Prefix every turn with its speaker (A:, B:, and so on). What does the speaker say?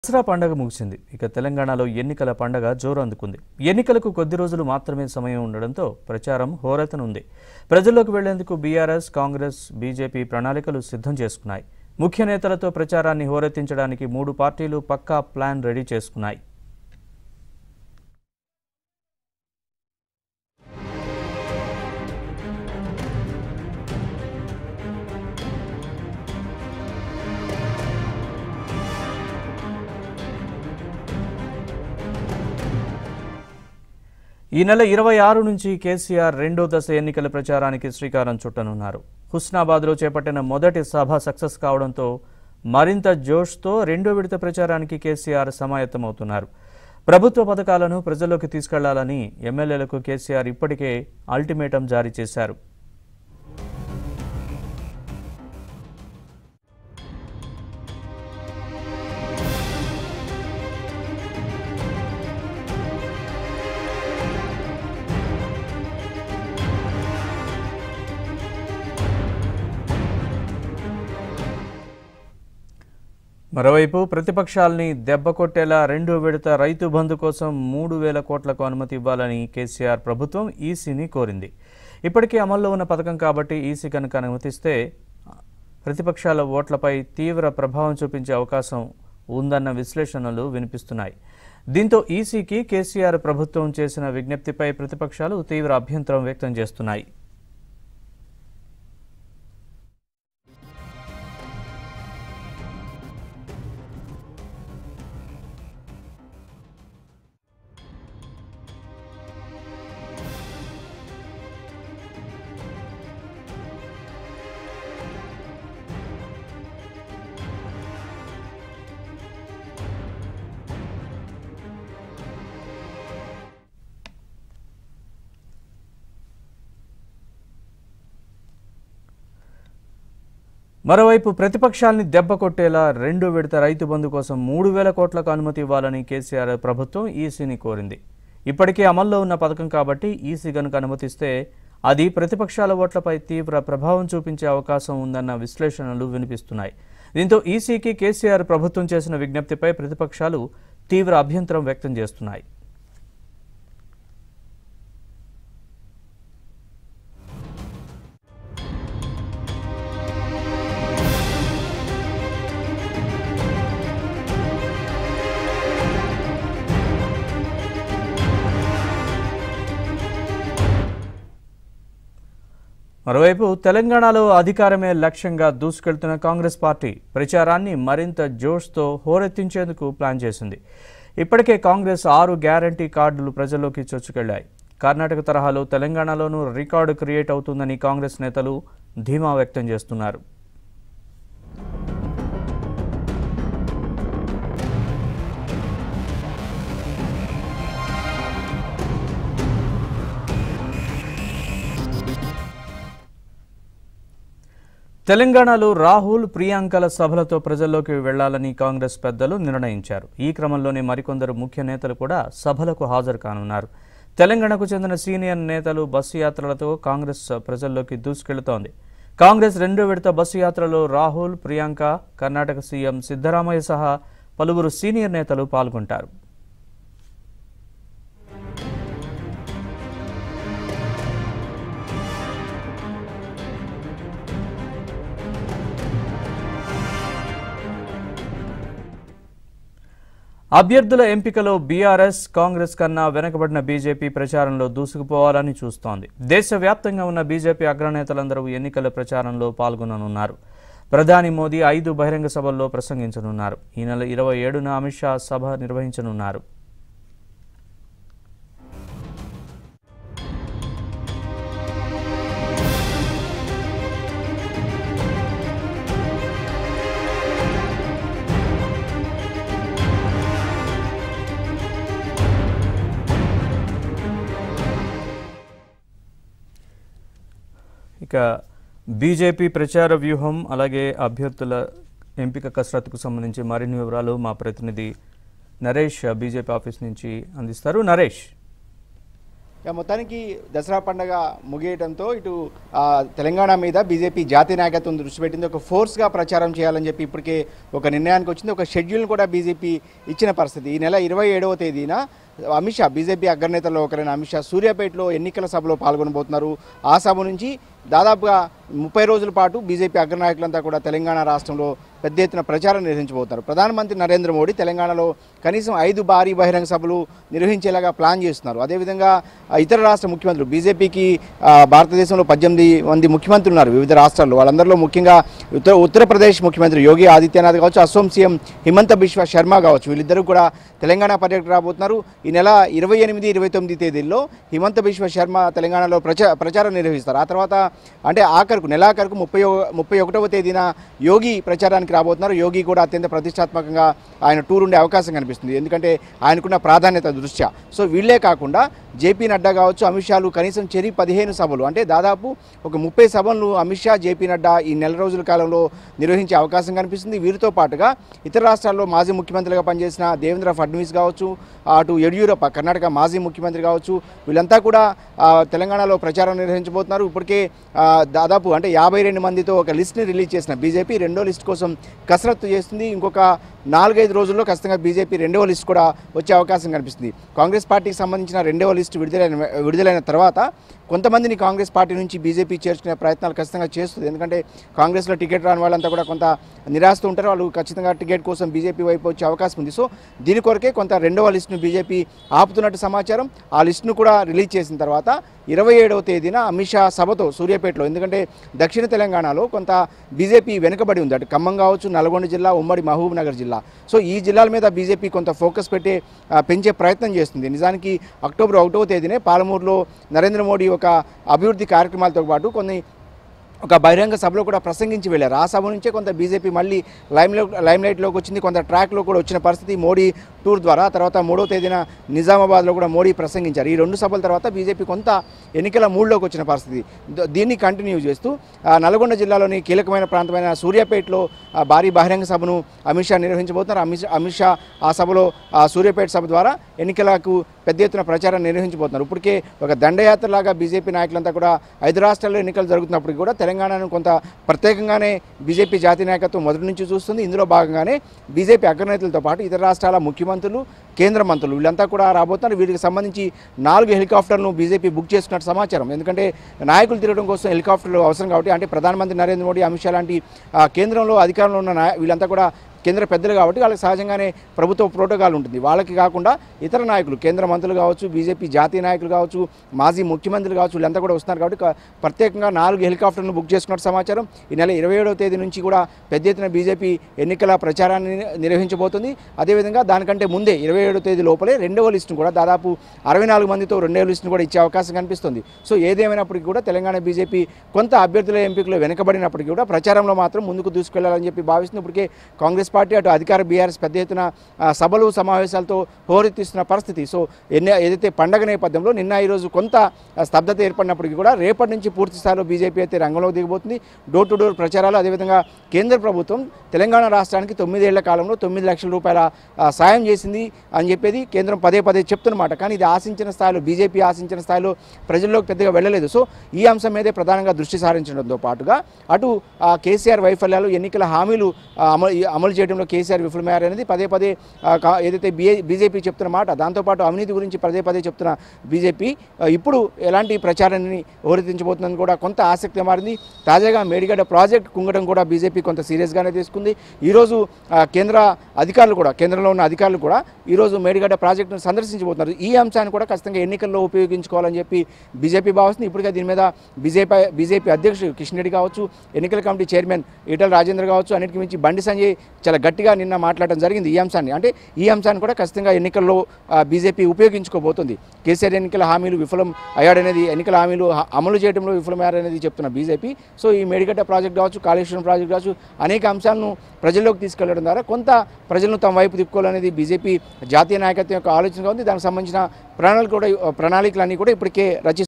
A: దసరా పండగ ముగిసింది ఇక తెలంగాణలో ఎన్నికల పండగ జోరు అందుకుంది ఎన్నికలకు కొద్ది రోజులు మాత్రమే సమయం ఉండడంతో ప్రచారం హోరెత్తనుంది ప్రజల్లోకి వెళ్లేందుకు బీఆర్ఎస్ కాంగ్రెస్ బీజేపీ ప్రణాళికలు సిద్ధం చేసుకున్నాయి ముఖ్య నేతలతో ప్రచారాన్ని హోరెత్తించడానికి మూడు పార్టీలు పక్కా ప్లాన్ రెడీ చేసుకున్నాయి ఈ నెల ఇరవై ఆరు నుంచి కేసీఆర్ రెండో దశ ఎన్నికల ప్రచారానికి శ్రీకారం చుట్టనున్నారు హుస్నాబాద్లో చేపట్టిన మొదటి సభ సక్సెస్ కావడంతో మరింత జోష్తో రెండో విడత ప్రచారానికి కేసీఆర్ సమాయత్తమవుతున్నారు ప్రభుత్వ పథకాలను ప్రజల్లోకి తీసుకెళ్లాలని ఎమ్మెల్యేలకు కేసీఆర్ ఇప్పటికే అల్టిమేటం జారీ చేశారు మరోవైపు ప్రతిపక్షాల్ని దెబ్బకొట్టేలా రెండో విడత రైతు బంధు కోసం మూడు వేల కోట్లకు అనుమతి ఇవ్వాలని కేసీఆర్ ప్రభుత్వం ఈసీని కోరింది ఇప్పటికే అమల్లో ఉన్న పథకం కాబట్టి ఈసీ కనుక అనుమతిస్తే ప్రతిపక్షాల ఓట్లపై తీవ్ర ప్రభావం చూపించే అవకాశం ఉందన్న విశ్లేషణలు వినిపిస్తున్నాయి దీంతో ఈసీకి కేసీఆర్ ప్రభుత్వం చేసిన విజ్ఞప్తిపై ప్రతిపక్షాలు తీవ్ర అభ్యంతరం వ్యక్తం చేస్తున్నాయి మరోవైపు ప్రతిపక్షాల్ని దెబ్బకొట్టేలా రెండు విడత రైతు బంధు కోసం మూడు వేల కోట్లకు అనుమతి ఇవ్వాలని కేసీఆర్ ప్రభుత్వం ఈసీని కోరింది ఇప్పటికే అమల్లో ఉన్న పథకం కాబట్టి ఈసీ గనుక అనుమతిస్తే అది ప్రతిపక్షాల ఓట్లపై తీవ్ర ప్రభావం చూపించే అవకాశం ఉందన్న విశ్లేషణలు వినిపిస్తున్నాయి దీంతో ఈసీకి కేసీఆర్ ప్రభుత్వం చేసిన విజ్ఞప్తిపై ప్రతిపక్షాలు తీవ్ర అభ్యంతరం వ్యక్తం చేస్తున్నాయి మరోవైపు తెలంగాణలో అధికారమే లక్ష్యంగా దూసుకెళ్తున్న కాంగ్రెస్ పార్టీ ప్రచారాన్ని మరింత జోష్తో హోరెత్తించేందుకు ప్లాన్ చేసింది ఇప్పటికే కాంగ్రెస్ ఆరు గ్యారంటీ కార్డులు ప్రజల్లోకి చొచ్చుకెళ్లాయి కర్ణాటక తరహాలో తెలంగాణలోనూ రికార్డు క్రియేట్ అవుతుందని కాంగ్రెస్ నేతలు ధీమా వ్యక్తం చేస్తున్నారు తెలంగాణలో రాహుల్ ప్రియాంకల సభలతో ప్రజల్లోకి వెళ్లాలని కాంగ్రెస్ పెద్దలు నిర్ణయించారు ఈ క్రమంలోనే మరికొందరు ముఖ్య నేతలు కూడా సభలకు హాజరు కానున్నారు తెలంగాణకు చెందిన సీనియర్ నేతలు బస్సు యాత్రలతో కాంగ్రెస్ ప్రజల్లోకి దూసుకెళ్తోంది కాంగ్రెస్ రెండో విడత బస్సు యాత్రలో రాహుల్ ప్రియాంక కర్ణాటక సీఎం సిద్ధరామయ్య సహా పలువురు సీనియర్ నేతలు పాల్గొంటారు అభ్యర్థుల ఎంపికలో బీఆర్ఎస్ కాంగ్రెస్ కన్నా వెనకబడిన బీజేపీ ప్రచారంలో దూసుకుపోవాలని చూస్తోంది దేశవ్యాప్తంగా ఉన్న బీజేపీ అగ్రనేతలందరూ ఎన్నికల ప్రచారంలో పాల్గొననున్నారు ప్రధాని మోదీ ఐదు బహిరంగ సభల్లో ప్రసంగించనున్నారు ఈ నెల ఇరవై ఏడున అమిత్ షా సభ నిర్వహించనున్నారు ఇక బీజేపీ ప్రచార వ్యూహం అలాగే అభ్యర్థుల ఎంపిక కసరత్తుకు సంబంధించి మరిన్ని వివరాలు మా ప్రతినిధి నరేష్ బీజేపీ ఆఫీస్ నుంచి అందిస్తారు నరేష్
B: ఇక మొత్తానికి దసరా పండగ ముగియడంతో ఇటు ఆ, తెలంగాణ మీద బీజేపీ జాతీయ నాయకత్వం దృష్టి పెట్టింది ఒక ఫోర్స్గా ప్రచారం చేయాలని చెప్పి ఇప్పటికే ఒక నిర్ణయానికి వచ్చింది ఒక షెడ్యూల్ని కూడా బీజేపీ ఇచ్చిన పరిస్థితి ఈ నెల ఇరవై ఏడవ తేదీన అమిత్ షా బీజేపీ అగ్రనేతల్లో ఒకరైన అమిత్ షా సూర్యాపేటలో ఎన్నికల సభలో పాల్గొనబోతున్నారు ఆ సభ నుంచి దాదాపుగా ముప్పై రోజుల పాటు బీజేపీ అగ్రనాయకులంతా కూడా తెలంగాణ రాష్ట్రంలో పెద్ద ఎత్తున ప్రచారం నిర్వహించబోతున్నారు ప్రధానమంత్రి నరేంద్ర మోడీ తెలంగాణలో కనీసం ఐదు భారీ బహిరంగ సభలు నిర్వహించేలాగా ప్లాన్ చేస్తున్నారు అదేవిధంగా ఆ, ఇతర రాష్ట్ర ముఖ్యమంత్రులు బీజేపీకి ఆ, భారతదేశంలో పద్దెనిమిది మంది ముఖ్యమంత్రులు ఉన్నారు వివిధ రాష్ట్రాల్లో వాళ్ళందరిలో ముఖ్యంగా ఉత్తర ఉత్తరప్రదేశ్ ముఖ్యమంత్రి యోగి ఆదిత్యనాథ్ కావచ్చు అసోం సీఎం హిమంత బిశ్వ శర్మ కావచ్చు వీళ్ళిద్దరూ కూడా తెలంగాణ పర్యటన రాబోతున్నారు ఈ నెల ఇరవై ఎనిమిది ఇరవై తొమ్మిది తేదీల్లో హిమంత బిశ్వ శర్మ తెలంగాణలో ప్రచా ప్రచారం నిర్వహిస్తారు ఆ తర్వాత అంటే ఆఖరుకు నెలాఖరుకు ముప్పై ముప్పై ఒకటవ తేదీన యోగి ప్రచారానికి రాబోతున్నారు యోగి కూడా అత్యంత ప్రతిష్టాత్మకంగా ఆయన టూర్ ఉండే అవకాశం కనిపిస్తుంది ఎందుకంటే ఆయనకున్న ప్రాధాన్యత దృష్ట్యా సో వీళ్ళే కాకుండా జేపీ నడ్డా కావచ్చు అమిత్ షాలు కనీసం చెరి పదిహేను సభలు అంటే దాదాపు ఒక ముప్పై సభలను అమిత్ షా జేపీ నడ్డా ఈ నెల రోజుల కాలంలో నిర్వహించే అవకాశం కనిపిస్తుంది వీరితో పాటుగా ఇతర రాష్ట్రాల్లో మాజీ ముఖ్యమంత్రిగా పనిచేసిన దేవేంద్ర ఫడ్నవీస్ కావచ్చు అటు యడ్యూరప్ప కర్ణాటక మాజీ ముఖ్యమంత్రి కావచ్చు వీళ్ళంతా కూడా ఆ, తెలంగాణలో ప్రచారం నిర్వహించబోతున్నారు ఇప్పటికే ఆ, దాదాపు అంటే యాభై రెండు మందితో ఒక లిస్ట్ని రిలీజ్ చేసిన బీజేపీ రెండో లిస్ట్ కోసం కసరత్తు చేస్తుంది ఇంకొక నాలుగైదు రోజుల్లో ఖచ్చితంగా బీజేపీ రెండవ లిస్ట్ కూడా వచ్చే అవకాశం కనిపిస్తుంది కాంగ్రెస్ పార్టీకి సంబంధించిన రెండవ లిస్ట్ విడుదలైన విడుదలైన తర్వాత కొంతమందిని కాంగ్రెస్ పార్టీ నుంచి బీజేపీ చేర్చుకునే ప్రయత్నాలు ఖచ్చితంగా చేస్తుంది ఎందుకంటే కాంగ్రెస్లో టికెట్ రాని వాళ్ళంతా కూడా కొంత నిరాశతో ఉంటారు వాళ్ళు ఖచ్చితంగా టికెట్ కోసం బీజేపీ వైపు వచ్చే అవకాశం ఉంది సో దీని కొరకే కొంత రెండవ లిస్టును బీజేపీ ఆపుతున్నట్టు సమాచారం ఆ లిస్టును కూడా రిలీజ్ చేసిన తర్వాత ఇరవై ఏడవ తేదీన అమిత్ షా సభతో సూర్యాపేటలో ఎందుకంటే దక్షిణ తెలంగాణలో కొంత బీజేపీ వెనుకబడి ఉంది అటు ఖమ్మం కావచ్చు నల్గొండ జిల్లా ఉమ్మడి మహబూబ్ నగర్ జిల్లా సో ఈ జిల్లాల మీద బీజేపీ కొంత ఫోకస్ పెట్టే ఆ, పెంచే ప్రయత్నం చేస్తుంది నిజానికి అక్టోబర్ ఒకటవ తేదీనే పాలమూరులో నరేంద్ర మోడీ ఒక అభివృద్ధి కార్యక్రమాలతో పాటు కొన్ని ఒక బహిరంగ సభలో కూడా ప్రసంగించి వెళ్ళారు ఆ సభ నుంచే కొంత బీజేపీ మళ్ళీ లైమ్లో లైమ్లైట్లోకి వచ్చింది కొంత ట్రాక్లో కూడా వచ్చిన పరిస్థితి మోడీ టూర్ ద్వారా తర్వాత మూడో తేదీన నిజామాబాద్లో కూడా మోడీ ప్రసంగించారు ఈ రెండు సభల తర్వాత బీజేపీ కొంత ఎన్నికల మూడ్లోకి వచ్చిన పరిస్థితి ద- దీన్ని కంటిన్యూ చేస్తూ ఆ, నల్గొండ జిల్లాలోని కీలకమైన ప్రాంతమైన సూర్యాపేటలో ఆ, భారీ బహిరంగ సభను అమిత్ షా నిర్వహించబోతున్నారు అమిత్ షా- అమిత్ షా ఆ సభలో ఆ సూర్యాపేట సభ ద్వారా ఎన్నికలకు పెద్ద ఎత్తున ప్రచారం నిర్వహించబోతున్నారు ఇప్పటికే ఒక దండయాత్రలాగా బీజేపీ నాయకులంతా కూడా ఐదు రాష్ట్రాల్లో ఎన్నికలు జరుగుతున్నప్పటికీ కూడా తెలంగాణను కొంత ప్రత్యేకంగానే బీజేపీ జాతీయ నాయకత్వం మొదటి నుంచి చూస్తుంది ఇందులో భాగంగానే బీజేపీ అగ్రనేతలతో పాటు ఇతర రాష్ట్రాల ముఖ్యమంత్రులు కేంద్ర మంత్రులు వీళ్ళంతా కూడా రాబోతున్నారు వీరికి సంబంధించి నాలుగు హెలికాప్టర్లను బీజేపీ బుక్ చేసుకున్నట్టు సమాచారం ఎందుకంటే నాయకులు తిరగడం కోసం హెలికాప్టర్లు అవసరం కాబట్టి అంటే ప్రధానమంత్రి నరేంద్ర మోడీ అమిత్ షా లాంటి ఆ, కేంద్రంలో అధికారంలో ఉన్న నాయ- వీళ్ళంతా కూడా కేంద్ర పెద్దలు కాబట్టి వాళ్ళకి సహజంగానే ప్రభుత్వ ప్రోటోకాల్ ఉంటుంది వాళ్ళకి కాకుండా ఇతర నాయకులు కేంద్ర మంత్రులు కావచ్చు బీజేపీ జాతీయ నాయకులు కావచ్చు మాజీ ముఖ్యమంత్రులు కావచ్చు వీళ్ళంతా కూడా వస్తున్నారు కాబట్టి క- ప్రత్యేకంగా నాలుగు హెలికాప్టర్లను బుక్ చేసుకున్నట్టు సమాచారం ఈ నెల ఇరవై ఏడవ తేదీ నుంచి కూడా పెద్ద ఎత్తున బీజేపీ ఎన్నికల ప్రచారాన్ని నిర్వహించబోతుంది అదేవిధంగా దానికంటే ముందే ఇరవై ఏడవ తేదీ లోపలే రెండవ లిస్టును కూడా దాదాపు అరవై నాలుగు మందితో రెండవ లిస్టును కూడా ఇచ్చే అవకాశం కనిపిస్తుంది సో ఏదేమైనప్పటికీ కూడా తెలంగాణ బీజేపీ కొంత అభ్యర్థుల ఎంపికలో వెనుకబడినప్పటికీ కూడా ప్రచారంలో మాత్రం ముందుకు దూసుకెళ్లాలని చెప్పి భావిస్తుంది ఇప్పటికే కాంగ్రెస్ పార్టీ అటు అధికార బీఆర్ఎస్ పెద్ద ఎత్తున ఆ, సభలు సమావేశాలతో హోరెత్తిస్తున్న పరిస్థితి సో ఎన్ని ఏదైతే పండగ నేపథ్యంలో నిన్న ఈరోజు కొంత ఆ, స్తబ్దత ఏర్పడినప్పటికీ కూడా రేపటి నుంచి పూర్తి స్థాయిలో బీజేపీ అయితే రంగంలోకి దిగబోతుంది డోర్ టు డోర్ ప్రచారాలు అదేవిధంగా కేంద్ర ప్రభుత్వం తెలంగాణ రాష్ట్రానికి తొమ్మిదేళ్ల కాలంలో తొమ్మిది లక్షల రూపాయల ఆ, సాయం చేసింది అని చెప్పేది కేంద్రం పదే పదే చెప్తున్నమాట కానీ ఇది ఆశించిన స్థాయిలో బీజేపీ ఆశించిన స్థాయిలో ప్రజల్లోకి పెద్దగా వెళ్ళలేదు సో ఈ అంశం మీదే ప్రధానంగా దృష్టి సారించడంతో పాటుగా అటు ఆ, కేసీఆర్ వైఫల్యాలు ఎన్నికల హామీలు ఆ, అమలు ఈ అమలు చేయడంలో కేసీఆర్ విఫలమయ్యారనేది పదే పదే ఆ, కా- ఏదైతే బిఏ బీజేపీ చెప్తున్న మాట దాంతోపాటు అవినీతి గురించి పదే పదే చెప్తున్న బీజేపీ ఆ, ఇప్పుడు ఎలాంటి ప్రచారాన్ని హోరెత్తించబోతుందని కూడా కొంత ఆసక్తి మారింది తాజాగా మేడిగడ్డ ప్రాజెక్ట్ కుంగడం కూడా బీజేపీ కొంత సీరియస్గానే తీసుకుంది ఈరోజు ఆ, కేంద్ర అధికారులు కూడా కేంద్రంలో ఉన్న అధికారులు కూడా ఈరోజు మేడిగడ్డ ప్రాజెక్టును సందర్శించబోతున్నారు ఈ అంశాన్ని కూడా ఖచ్చితంగా ఎన్నికల్లో ఉపయోగించుకోవాలని చెప్పి బీజేపీ భావిస్తుంది ఇప్పటికే దీని మీద బీజేపీ బీజేపీ అధ్యక్షుడు కిషన్ రెడ్డి కావచ్చు ఎన్నికల కమిటీ చైర్మన్ ఈటల రాజేంద్ర కావచ్చు అన్నిటికి మించి బండి సంజయ్ చాలా గట్టిగా నిన్న మాట్లాడడం జరిగింది ఈ అంశాన్ని అంటే ఈ అంశాన్ని కూడా ఖచ్చితంగా ఎన్నికల్లో ఆ, బీజేపీ ఉపయోగించుకోబోతుంది కేసీఆర్ ఎన్నికల హామీలు విఫలం అయ్యాడనేది ఎన్నికల హామీలు హ- అమలు చేయడంలో విఫలమయ్యారనేది చెప్తున్న బీజేపీ సో ఈ మేడిగడ్డ ప్రాజెక్ట్ కావచ్చు కాళేశ్వరం ప్రాజెక్ట్ కావచ్చు అనేక అంశాలను ప్రజల్లోకి తీసుకెళ్లడం ద్వారా కొంత ప్రజలను తమ వైపు తిప్పుకోవాలనేది బీజేపీ జాతీయ నాయకత్వం యొక్క ఆలోచనగా ఉంది దానికి సంబంధించిన ప్రణాళిక కూడా ప్రణాళికలన్నీ కూడా ఇప్పటికే రచి